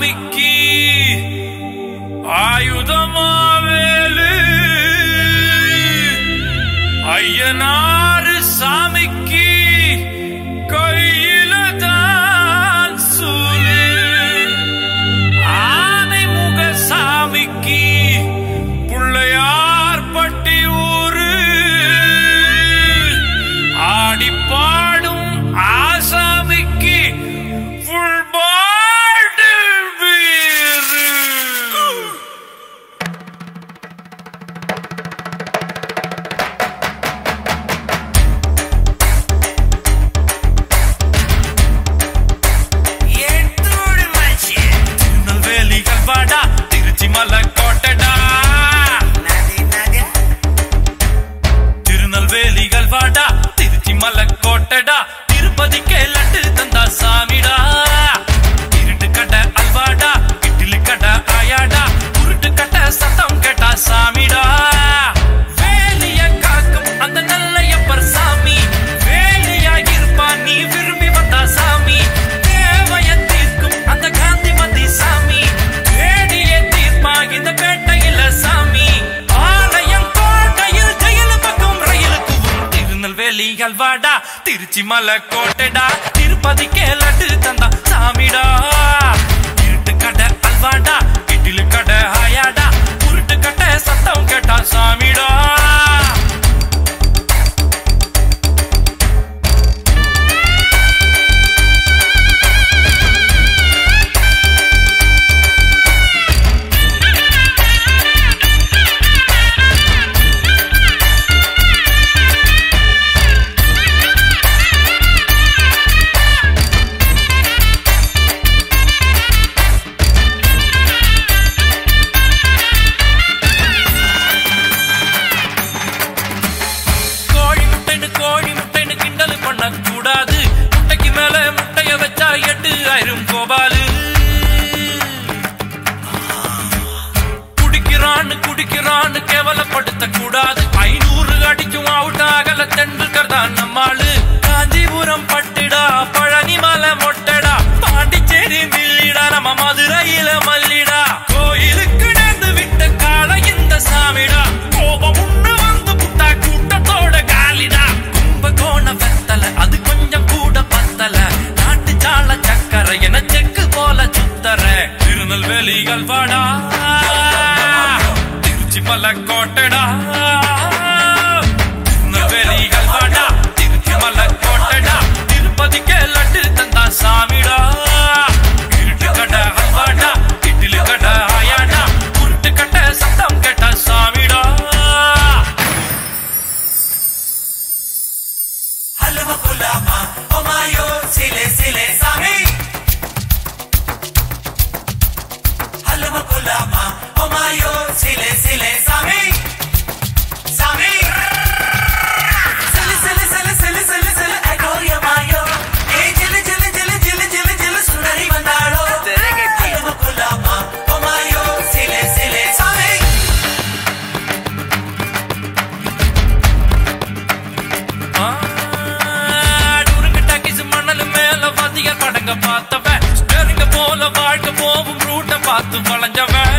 சாமிக்கு ஆயுதமாவேலு ஐயனாறு சாமிக்கு கையில தான் சூலு ஆனை முக சாமிக்கு பிள்ளையார் பட்டி ஊரு ஆடி பாடும் ஆசாமிக்கு ஃபுல் பாட்டில் பீரு திருநெல்வேலிகள் வாடா திருச்சி மலை கோட்டடா திருநெல்வேலிகள் வாடா திருச்சி மலை கோட்டடா திருப்பதிக்கே லட்டு தந்தா சாமிடா இருட்டு கடை அல்வாடா இட்லி கடை ஆயாடா உருட்டு கடை சத்தம் கேட்டா சாமிடா வேலிய காக்கும் அந்த நல்லையப்பர் சாமி வேலியா இருப்பான் நீ விரும்பி வந்தா சாமி தேவைய தீர்க்கும் அந்த காந்திமதி சாமி வேடிய தீர்ப்பா இந்த பேட்டையில சாமி ஆலயம் கோட்டையில் ஜெயில பக்கம் ரயிலுக்கு உன் திருநெல்வேலி அல்வாடா திருச்சி மலை கோட்டைடா திருப்பதிக்கே லட்டு தந்தா சாமிடா இருட்டு கடை அல்வாடா இட்லி கடை ஆயாடா உருட்டு கடை சத்தம் கேட்டா சாமிடா கோழி முட்டைன்னு கோழி முட்டைன்னு கிண்டல் பண்ண கூடாது முட்டைக்கு மேல முட்டைய வச்சா எட்டு ஆயிரம் கோபாலு குடிக்கிறான்னு குடிக்கிறான்னு கேவலப்படுத்த கூடாது ஐநூறு அடிக்கும் அவுட் ஆகல தெண்டுக்கர் தான் நம்மாளு காஞ்சிபுரம் பட்டுடா பழனி மலை மொட்டடா பாண்டிச்சேரி மில்லிடா நம்ம மதுரையில மல்லிடா கோயிலுக்கு நேர்ந்து விட்ட கால இந்த சாமிடா கோபம் உண்டு வந்து புட்டா கூட்டத்தோட காலிடா கும்பகோண வெத்தல அது கொஞ்சம் கூட பத்தல நாட்டு சால சக்கரை என செக்கு போல சுத்தர திருநெல்வேலிகள் வாடா திருச்சி மலை கோட்டடா திருநெல்வேலிகள் வாடா திருச்சி மலை கோட்டடா திருப்பதிக்கே லட்டு தந்தா சாமிடா இருட்டு கடை அல்வாடா இட்லி கடை ஆயாடா உருட்டு கடை சத்தம் கேட்ட சாமிடா ಹಲವ ಗುಲಾಮ ಒಮಾಯೋ ಸಿಲೆ ಸಿಲೆ ಸಾಮಿ ಹಲವ ಗುಲಾಮ ಒಮಾಯೋ ಸಿಲೆ ಸಿಲೆ ಸಾಮಿ ಸಾಮಿ ಸಿಲೆ ಸಿಲೆ ಸಿಲೆ ಸಿಲೆ ಸಿಲೆ ಸಿಲೆ ಅಗೋರಿಯ ಮಾಯೋ ಏ ಜಿಲು ಜಿಲು ಜಿಲು ಜಿಲು ಜಿಲು ಜಿಲು ಸುಂದರಿ ಬಂದಾಳೋ ಹಲವ ಗುಲಾಮ ಒಮಾಯೋ ಸಿಲೆ ಸಿಲೆ ಸಾಮಿ டூருங்க டாக்கிஸ் மணல் மேல வதிய படங்க பார்த்தவன் ஸ்டேரிங்க போல வாழ்க்கை போகும் ரூட்ட பார்த்து வளைஞ்சவன்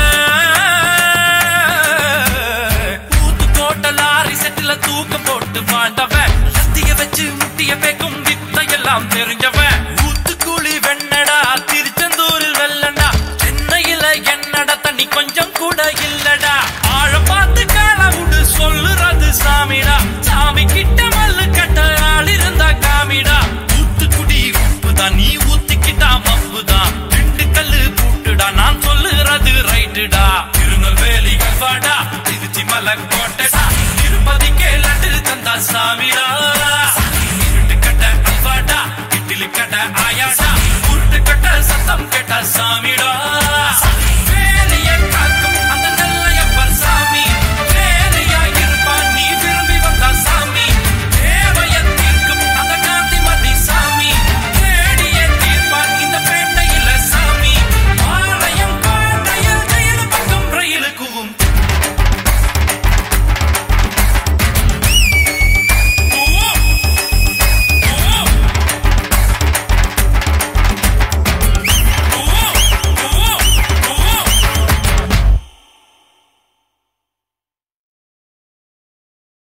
ஊத்து கோட்டை லாரி செட்டில தூக்கம் போட்டு வாழ்ந்தவன் லத்திய வச்சு முட்டிய பேக்கும் வித்தையெல்லாம் தெரிஞ்சவன் ஊத்துக்குழி வெண்ணடா திருச்செந்தூரில் வெள்ளடா சென்னையில என்னடா தண்ணி கொஞ்சம் கூட இல்லடா ஆழம் பார்த்து கால விடு சொல்லுறது சாமிடா சாமி கிட்ட மல்லு கட்ட ஆள் இருந்தா காமிடா ஊத்துக்குடி உப்புதான் நீ ஊத்திக்கிட்டா மப்புதான் ரெண்டு கல்லு பூட்டுடா நான் சொல்லுறது ரைட்டுடா திருநெல்வேலிகள் வாடா திருச்சி மலை கோட்டடா திருப்பதிக்கே லட்டு தந்தா சாமிடா இருட்டு கட்ட அல்வாடா இட்லி கட்ட ஆயாடா உருட்டு கட்ட சத்தம் கேட்ட சாமிடா